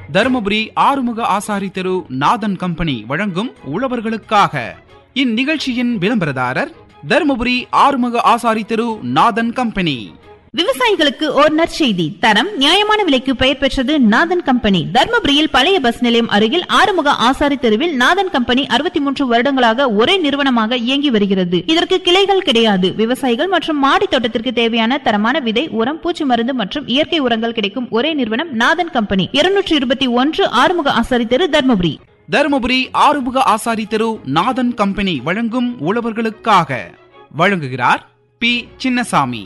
தருமபுரி ஆறுமுக ஆசாரி தெரு நாதன் கம்பெனி வழங்கும் உழவர்களுக்காக இந்நிகழ்ச்சியின் விளம்பரதாரர் தருமபுரி ஆறுமுக ஆசாரி தெரு நாதன் கம்பெனி விவசாயிகளுக்கு ஓர் நற்செய்தி தரம் நியாயமான விலைக்கு பெயர் பெற்றது நாதன் கம்பெனி தர்மபுரியில் பழைய பஸ் நிலையம் அருகில் ஆறுமுக ஆசாரி தெருவில் நாதன் கம்பெனி அறுபத்தி மூன்று வருடங்களாக ஒரே நிறுவனமாக இயங்கி வருகிறது இதற்கு கிளைகள் கிடையாது விவசாயிகள் மற்றும் மாடி தோட்டத்திற்கு தேவையான தரமான விதை உரம் பூச்சி மருந்து மற்றும் இயற்கை உரங்கள் கிடைக்கும் ஒரே நிறுவனம் நாதன் கம்பெனி இருநூற்றி இருபத்தி ஒன்று ஆறுமுக ஆசாரி தெரு தர்மபுரி தருமபுரி ஆறுமுக ஆசாரி தெரு நாதன் கம்பெனி வழங்கும் உழவர்களுக்காக வழங்குகிறார் பி சின்னசாமி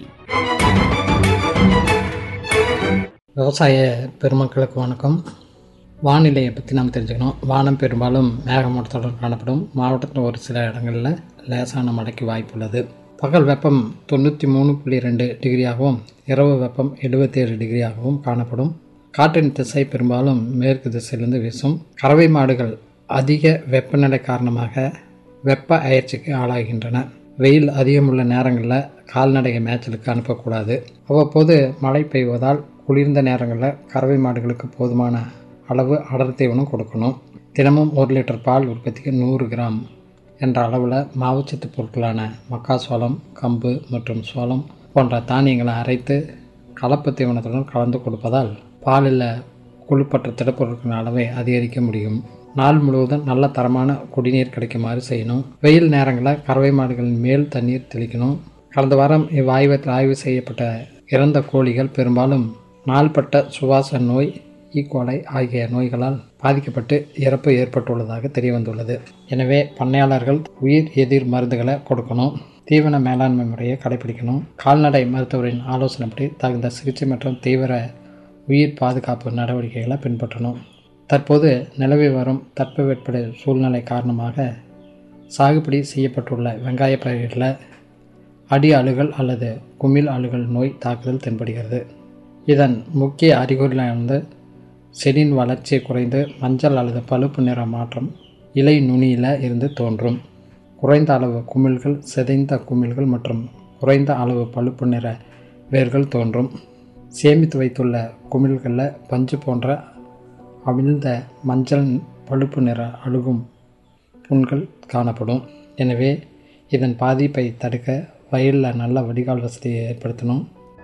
விவசாய பெருமக்களுக்கு வணக்கம் வானிலையை பற்றி நாம் தெரிஞ்சுக்கணும் வானம் பெரும்பாலும் மேகமூட்டத்துடன் காணப்படும் மாவட்டத்தில் ஒரு சில இடங்களில் லேசான மழைக்கு வாய்ப்புள்ளது பகல் வெப்பம் தொண்ணூற்றி மூணு புள்ளி ரெண்டு டிகிரியாகவும் இரவு வெப்பம் எழுபத்தேழு டிகிரியாகவும் காணப்படும் காற்றின் திசை பெரும்பாலும் மேற்கு திசையிலிருந்து வீசும் கறவை மாடுகள் அதிக வெப்பநிலை காரணமாக வெப்ப அயற்சிக்கு ஆளாகின்றன வெயில் அதிகமுள்ள நேரங்களில் கால்நடை மேய்ச்சலுக்கு அனுப்பக்கூடாது அவ்வப்போது மழை பெய்வதால் குளிர்ந்த நேரங்களில் கறவை மாடுகளுக்கு போதுமான அளவு அடர் தீவனம் கொடுக்கணும் தினமும் ஒரு லிட்டர் பால் உற்பத்திக்கு நூறு கிராம் என்ற அளவில் மாவுச்சத்து பொருட்களான மக்காசோளம் கம்பு மற்றும் சோளம் போன்ற தானியங்களை அரைத்து கலப்பு தீவனத்துடன் கலந்து கொடுப்பதால் பாலில் கொழுப்பற்ற திடப்பொருட்களின் அளவை அதிகரிக்க முடியும் நாள் முழுவதும் நல்ல தரமான குடிநீர் கிடைக்குமாறு செய்யணும் வெயில் நேரங்களில் கறவை மாடுகளின் மேல் தண்ணீர் தெளிக்கணும் கடந்த வாரம் இவ்வாய்வத்தில் ஆய்வு செய்யப்பட்ட இறந்த கோழிகள் பெரும்பாலும் நாள்பட்ட சுவாச நோய் ஈக்கோலை ஆகிய நோய்களால் பாதிக்கப்பட்டு இறப்பு ஏற்பட்டுள்ளதாக தெரிய வந்துள்ளது எனவே பண்ணையாளர்கள் உயிர் எதிர் மருந்துகளை கொடுக்கணும் தீவன மேலாண்மை முறையை கடைபிடிக்கணும் கால்நடை மருத்துவரின் ஆலோசனைப்படி தகுந்த சிகிச்சை மற்றும் தீவிர உயிர் பாதுகாப்பு நடவடிக்கைகளை பின்பற்றணும் தற்போது நிலவி வரும் தட்பவெப்பட சூழ்நிலை காரணமாக சாகுபடி செய்யப்பட்டுள்ள வெங்காய பயிர்களில் அடி அழுகல் அல்லது குமிழ் அழுகல் நோய் தாக்குதல் தென்படுகிறது இதன் முக்கிய அறிகுறியிலிருந்து செடியின் வளர்ச்சி குறைந்து மஞ்சள் அல்லது பழுப்பு நிற மாற்றம் இலை நுனியில் இருந்து தோன்றும் குறைந்த அளவு குமிழ்கள் சிதைந்த குமிழ்கள் மற்றும் குறைந்த அளவு பழுப்பு நிற வேர்கள் தோன்றும் சேமித்து வைத்துள்ள குமிழ்களில் பஞ்சு போன்ற அவிழ்ந்த மஞ்சள் பழுப்பு நிற அழுகும் புண்கள் காணப்படும் எனவே இதன் பாதிப்பை தடுக்க வயலில் நல்ல வடிகால் வசதியை ஏற்படுத்தணும்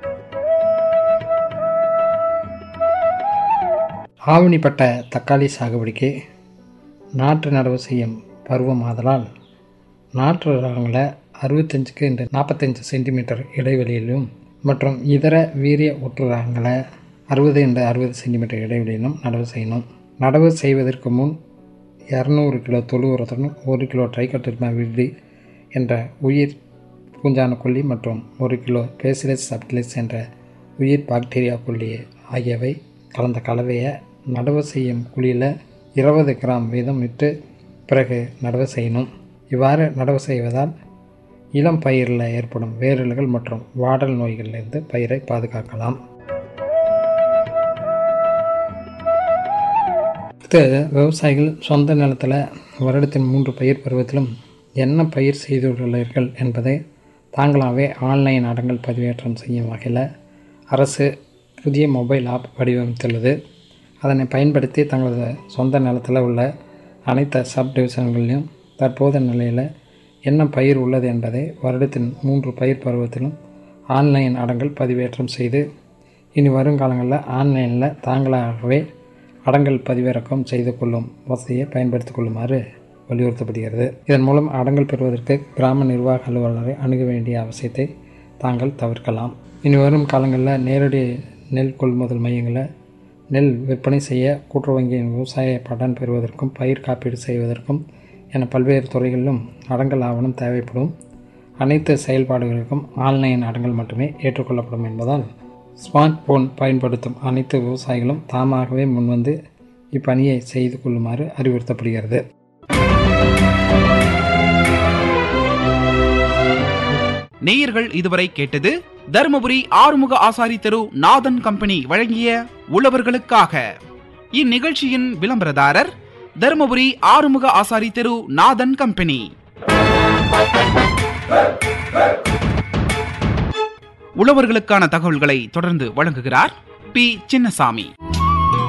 ஆவணிப்பட்ட தக்காளி சாகுபடிக்கு நாற்று நடவு செய்யும் பருவம் ஆதலால் நாற்று ரகங்களை அறுபத்தஞ்சுக்கு இந்த நாற்பத்தஞ்சு சென்டிமீட்டர் இடைவெளியிலும் மற்றும் இதர வீரிய ஒற்று ரகங்களை அறுபது இந்த அறுபது சென்டிமீட்டர் இடைவெளியிலும் நடவு செய்யணும் நடவு செய்வதற்கு முன் இரநூறு கிலோ தொழு உரத்துடன் ஒரு கிலோ ட்ரைகோடர்மா விருடி என்ற உயிர் பூஞ்சான கொல்லி மற்றும் ஒரு கிலோ பேசிலஸ் சப்டிலிஸ் என்ற உயிர் பாக்டீரியா கொல்லி ஆகியவை கலந்த கலவையை நடவு செய்யும் குழியில் இருபது கிராம் வீதம் இட்டு பிறகு நடவு செய்யணும் இவ்வாறு நடவு செய்வதால் இளம் பயிரில் ஏற்படும் வேரல்கள் மற்றும் வாடல் நோய்களிலிருந்து பயிரை பாதுகாக்கலாம் அடுத்து விவசாயிகள் சொந்த நிலத்தில் வருடத்தின் மூன்று பயிர் பருவத்திலும் என்ன பயிர் செய்துள்ளீர்கள் என்பதை தாங்களாகவே ஆன்லைன் அடங்கல் பதிவேற்றம் செய்யும் வகையில் அரசு புதிய மொபைல் ஆப் வடிவமைத்துள்ளது அதனை பயன்படுத்தி தங்களது சொந்த நிலத்தில் உள்ள அனைத்து சப் டிவிஷன்களிலும் தற்போதைய நிலையில் என்ன பயிர் உள்ளது என்பதை வருடத்தின் மூன்று பயிர் பருவத்திலும் ஆன்லைன் அடங்கல் பதிவேற்றம் செய்து இனி வருங்காலங்களில் ஆன்லைனில் தாங்களாகவே அடங்கல் பதிவிறக்கம் செய்து கொள்ளும் வசதியை பயன்படுத்திக் கொள்ளுமாறு வலியுறுத்தப்படுகிறது இதன் மூலம் அடங்கல் பெறுவதற்கு கிராம நிர்வாக அலுவலரை அணுக வேண்டிய அவசியத்தை தாங்கள் தவிர்க்கலாம் இனி வரும் காலங்களில் நேரடி நெல் கொள்முதல் மையங்களை நெல் விற்பனை செய்ய கூட்டுறவு வங்கியின் விவசாய பலன் பெறுவதற்கும் பயிர் காப்பீடு செய்வதற்கும் என பல்வேறு துறைகளிலும் அடங்கல் ஆவணம் தேவைப்படும் அனைத்து செயல்பாடுகளுக்கும் ஆன்லைன் அடங்கல் மட்டுமே ஏற்றுக்கொள்ளப்படும் என்பதால் ஸ்மார்ட் போன் பயன்படுத்தும் அனைத்து விவசாயிகளும் தாமாகவே முன்வந்து இப்பணியை செய்து கொள்ளுமாறு அறிவுறுத்தப்படுகிறது நேயர்கள் இதுவரை கேட்டது தருமபுரி ஆறுமுக ஆசாரி தெரு நாதன் கம்பெனி வழங்கிய உழவர்களுக்காக இந்நிகழ்ச்சியின் விளம்பரதாரர் தருமபுரி ஆறுமுக ஆசாரி தெரு நாதன் கம்பெனி உழவர்களுக்கான தகவல்களை தொடர்ந்து வழங்குகிறார் பி சின்னசாமி